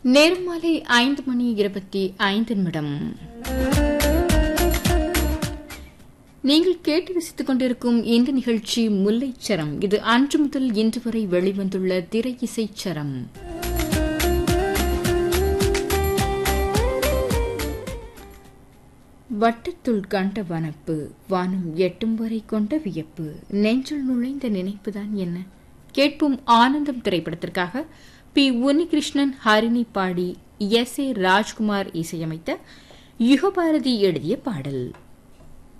நேரம் மாலை ஐந்து மணி இருபத்தி ஐந்து நிமிடம் நீங்கள் கேட்டு ரசித்துக் கொண்டிருக்கும் இந்த நிகழ்ச்சி முல்லைச்சரம் இது அன்று முதல் இன்று வரை வெளிவந்துள்ள திரை இசைச்சரம் வட்டத்துள் கண்ட வனப்பு வானம் எட்டும் வரை கொண்ட வியப்பு நெஞ்சுள் நுழைந்த நினைப்புதான் என்ன கேட்போம் ஆனந்தம் திரைப்படத்திற்காக பி உன்னிகிருஷ்ணன் ஹரிணி பாடி எஸ் ஏ ராஜ்குமார் இசையமைத்த யுகபாரதி எழுதிய பாடல்